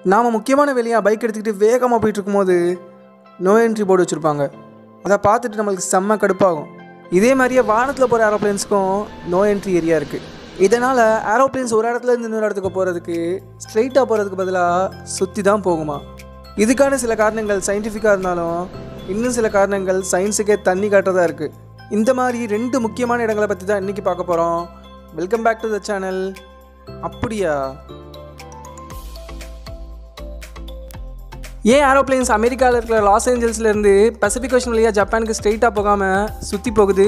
நாம் முக்கியமான வேலையாக பைக் எடுத்துக்கிட்டு வேகமாக போயிட்டு இருக்கும்போது நோ என்ட்ரி போர்டு வச்சுருப்பாங்க அதை பார்த்துட்டு நம்மளுக்கு செம்ம கடுப்பாகும் இதே மாதிரியே வானத்தில் போகிற ஏரோப்ளேன்ஸுக்கும் நோ என்ட்ரி ஏரியா இருக்குது இதனால் ஏரோப்ளேன்ஸ் ஒரு இடத்துல இருந்து இன்னொரு இடத்துக்கு போகிறதுக்கு ஸ்ட்ரைட்டாக போகிறதுக்கு பதிலாக சுற்றி தான் போகுமா இதுக்கான சில காரணங்கள் சயின்டிஃபிக்காக இருந்தாலும் இன்னும் சில காரணங்கள் சயின்ஸுக்கே தண்ணி காட்டுறதா இருக்குது இந்த மாதிரி ரெண்டு முக்கியமான இடங்களை பற்றி தான் இன்றைக்கி பார்க்க போகிறோம் welcome back to the channel அப்படியா ஏன் ஏரோப்ளேன்ஸ் அமெரிக்காவில் இருக்கிற லாஸ் ஏஞ்சல்ஸ்லேருந்து பசிபிக் ஓஷன் வழியாக ஜப்பானுக்கு ஸ்ட்ரெயிட்டாக போகாமல் சுற்றி போகுது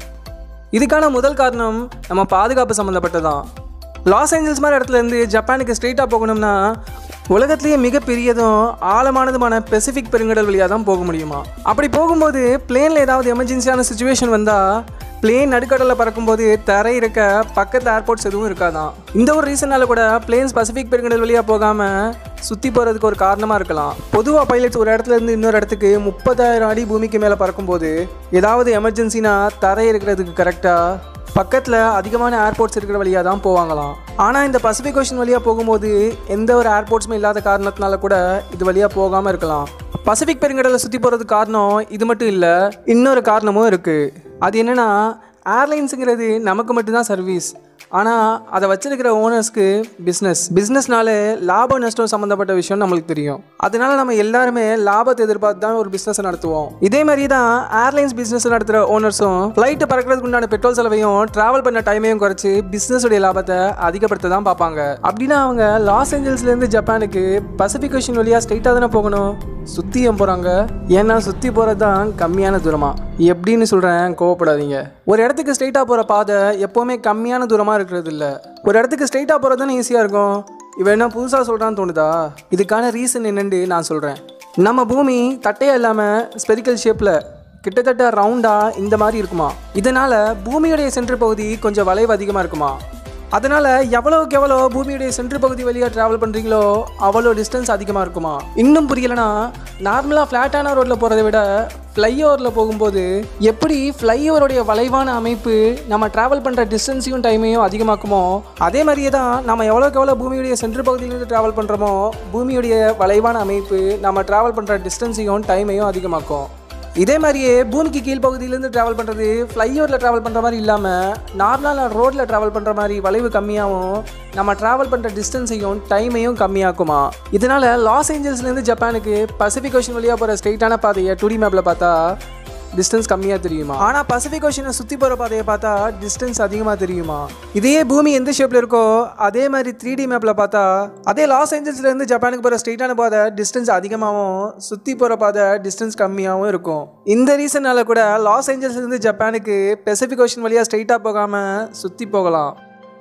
இதுக்கான முதல் காரணம் நம்ம பாதுகாப்பு சம்மந்தப்பட்டதான் லாஸ் ஏஞ்சல்ஸ் மாதிரி இடத்துலேருந்து ஜப்பானுக்கு ஸ்ட்ரெயிட்டாக போகணும்னா உலகத்திலேயே மிகப்பெரியதும் ஆழமானதுமான பெசிபிக் பெருங்கடல் வழியாக தான் போக முடியுமா அப்படி போகும்போது பிளேனில் ஏதாவது எமர்ஜென்சியான சுச்சுவேஷன் வந்தால் பிளேன் நடுக்கடலில் பறக்கும்போது தரை இருக்க பக்கத்து ஏர்போர்ட்ஸ் எதுவும் இருக்காதான் இந்த ஒரு ரீசனால கூட பிளேன்ஸ் பசிபிக் பெருங்கடல் வழியாக போகாமல் சுற்றி போகிறதுக்கு ஒரு காரணமாக இருக்கலாம் பொதுவாக பைலட்ஸ் ஒரு இடத்துல இருந்து இன்னொரு இடத்துக்கு முப்பதாயிரம் அடி பூமிக்கு மேலே பறக்கும்போது ஏதாவது எமர்ஜென்சினா தரை இருக்கிறதுக்கு கரெக்டாக பக்கத்தில் அதிகமான ஏர்போர்ட்ஸ் இருக்கிற வழியாக தான் போவாங்களாம் ஆனால் இந்த பசிபிக் ஓஷன் வழியாக போகும்போது எந்த ஒரு ஏர்போர்ட்ஸுமே இல்லாத காரணத்தினால கூட இது வழியாக போகாமல் இருக்கலாம் பசிபிக் பெருங்கடலை சுற்றி போகிறதுக்கு காரணம் இது மட்டும் இல்லை இன்னொரு காரணமும் இருக்குது அது என்னென்னா ஏர்லைன்ஸுங்கிறது நமக்கு மட்டும்தான் சர்வீஸ் ஆனால் அதை வச்சிருக்கிற ஓனர்ஸ்க்கு பிஸ்னஸ் பிஸ்னஸ்னாலே லாபம் நஷ்டம் சம்மந்தப்பட்ட விஷயம் நம்மளுக்கு தெரியும் அதனால நம்ம எல்லாருமே லாபத்தை எதிர்பார்த்து தான் ஒரு பிஸ்னஸை நடத்துவோம் இதே மாதிரி தான் ஏர்லைன்ஸ் பிஸ்னஸ் நடத்துகிற ஓனர்ஸும் ஃப்ளைட்டு பறக்கிறதுக்கு உண்டான பெட்ரோல் செலவையும் ட்ராவல் பண்ண டைமையும் குறைச்சி பிஸ்னஸுடைய லாபத்தை அதிகப்படுத்த தான் பார்ப்பாங்க அப்படின்னா அவங்க லாஸ் ஏஞ்சல்ஸ்லேருந்து ஜப்பானுக்கு பசிபிக் ஓஷன் வழியாக ஸ்ட்ரைட்டாக தானே போகணும் சுற்றி ஏன் போகிறாங்க ஏன்னா சுற்றி போகிறது தான் கம்மியான தூரமாக எப்படின்னு சொல்கிறேன் கோவப்படாதீங்க ஒரு இடத்துக்கு ஸ்ட்ரைட்டாக போகிற பாதை எப்போவுமே கம்மியான தூரமாக இருக்கிறது இல்லை ஒரு இடத்துக்கு ஸ்ட்ரைட்டாக போகிறது தானே ஈஸியாக இருக்கும் இவன் என்ன புதுசாக சொல்கிறான்னு தோணுதா இதுக்கான ரீசன் என்னன்னு நான் சொல்கிறேன் நம்ம பூமி தட்டையாக இல்லாமல் ஸ்பெரிக்கல் ஷேப்பில் கிட்டத்தட்ட ரவுண்டாக இந்த மாதிரி இருக்குமா இதனால் பூமியுடைய சென்ட்ரு பகுதி கொஞ்சம் வளைவு அதிகமாக இருக்குமா அதனால் எவ்வளோக்கு எவ்வளோ பூமியுடைய சென்ட்ரு பகுதி வழியாக ட்ராவல் பண்ணுறீங்களோ அவ்வளோ டிஸ்டன்ஸ் அதிகமாக இருக்குமா இன்னும் புரியலைன்னா நார்மலாக ஃப்ளாட்டான ரோட்டில் போகிறத விட ஃப்ளைஓவரில் போகும்போது எப்படி ஃப்ளைஓவருடைய வளைவான அமைப்பு நம்ம ட்ராவல் பண்ணுற டிஸ்டன்ஸையும் டைமையும் அதிகமாக்குமோ அதே மாதிரியே தான் நம்ம எவ்வளோக்கு எவ்வளோ பூமியுடைய சென்ட்ரு பகுதியிலேருந்து ட்ராவல் பண்ணுறோமோ பூமியுடைய வளைவான அமைப்பு நம்ம ட்ராவல் பண்ணுற டிஸ்டன்ஸையும் டைமையும் அதிகமாக்கும் இதே மாதிரியே பூமிக்கு கீழ்ப்பகுதியிலேருந்து ட்ராவல் பண்ணுறது ஃப்ளைஓவரில் ட்ராவல் பண்ணுற மாதிரி இல்லாமல் நார்மலாக ரோட்டில் ட்ராவல் பண்ணுற மாதிரி வளைவு கம்மியாகவும் நம்ம ட்ராவல் பண்ணுற டிஸ்டன்ஸையும் டைமையும் கம்மியாக்குமா இதனால் லாஸ் ஏஞ்சல்ஸ்லேருந்து ஜப்பானுக்கு பசிபிக் ஓஷன் வழியாக போகிற ஸ்ட்ரெயிட்டான பாதையை டூடி மேப்பில் பார்த்தா டிஸ்டன்ஸ் கம்மியாக தெரியுமா ஆனால் பசிபிக் ஓஷனை சுற்றி போகிற பாதையை பார்த்தா டிஸ்டன்ஸ் அதிகமாக தெரியுமா இதே பூமி எந்த ஷேப்பில் இருக்கோ அதே மாதிரி த்ரீ டி மேப்பில் பார்த்தா அதே லாஸ் ஏஞ்சல்ஸ்லேருந்து ஜப்பானுக்கு போகிற ஸ்ட்ரெயிட்டான பாதை டிஸ்டன்ஸ் அதிகமாகவும் சுற்றி போகிற பாதை டிஸ்டன்ஸ் கம்மியாகவும் இருக்கும் இந்த ரீசனால கூட லாஸ் ஏஞ்சல்ஸ்லேருந்து ஜப்பானுக்கு பெசிபிக் ஓஷன் வழியாக ஸ்ட்ரெயிட்டாக போகாமல் சுற்றி போகலாம்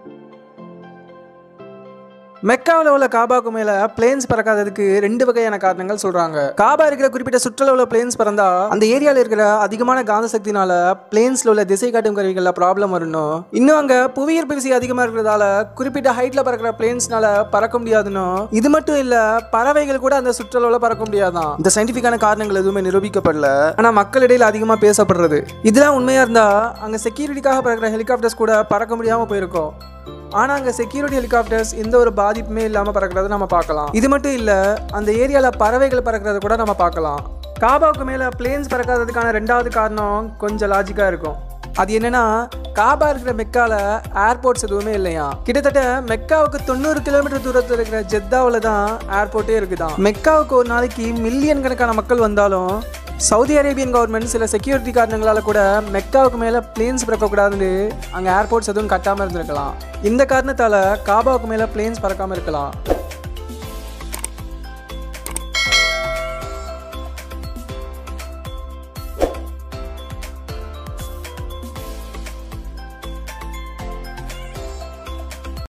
மெக்காவில் உள்ள காபாக்கு மேலே பிளேன்ஸ் பறக்காததுக்கு ரெண்டு வகையான காரணங்கள் சொல்கிறாங்க காபா இருக்கிற குறிப்பிட்ட சுற்றுலா பிளேன்ஸ் பறந்தா அந்த ஏரியாவில் இருக்கிற அதிகமான காந்த சக்தினால பிளேன்ஸில் உள்ள திசை காட்டும் கருவிகளில் ப்ராப்ளம் வரணும் இன்னும் அங்கே புவியீர்ப்பு விசை அதிகமாக இருக்கிறதால குறிப்பிட்ட ஹைட்டில் பறக்கிற பிளேன்ஸ்னால பறக்க முடியாதுன்னு இது மட்டும் இல்லை பறவைகள் கூட அந்த சுற்றுலாவில் பறக்க முடியாதான் இந்த சயின்டிஃபிக்கான காரணங்கள் எதுவுமே நிரூபிக்கப்படல ஆனால் மக்களிடையில் அதிகமாக பேசப்படுறது இதெல்லாம் உண்மையாக இருந்தால் அங்கே செக்யூரிட்டிக்காக பறக்கிற ஹெலிகாப்டர்ஸ் கூட பறக்க முடியாமல் போயிருக்கோம் ஆனால் அங்கே செக்யூரிட்டி ஹெலிகாப்டர்ஸ் எந்த ஒரு பாதிப்புமே இல்லாமல் பறக்கிறத நம்ம பார்க்கலாம் இது மட்டும் இல்லை அந்த ஏரியாவில் பறவைகள் பறக்கிறத கூட நம்ம பார்க்கலாம் காபாவுக்கு மேலே பிளேன்ஸ் பறக்காததுக்கான ரெண்டாவது காரணம் கொஞ்சம் லாஜிக்காக இருக்கும் அது என்னன்னா காபா இருக்கிற மெக்கால ஏர்போர்ட்ஸ் எதுவுமே இல்லையா கிட்டத்தட்ட மெக்காவுக்கு தொண்ணூறு கிலோமீட்டர் தூரத்தில் இருக்கிற ஜெத்தாவில் தான் ஏர்போர்ட்டே இருக்குதான் மெக்காவுக்கு ஒரு நாளைக்கு மில்லியன் கணக்கான மக்கள் வந்தாலும் சவுதி அரேபியன் கவர்மெண்ட் சில செக்யூரிட்டி காரணங்களால் கூட மெக்காவுக்கு மேலே பிளேன்ஸ் பறக்கக்கூடாதுன்னு அங்கே ஏர்போர்ட்ஸ் எதுவும் கட்டாமல் இருந்திருக்கலாம் இந்த காரணத்தால் காபாவுக்கு மேலே பிளேன்ஸ் பறக்காமல் இருக்கலாம்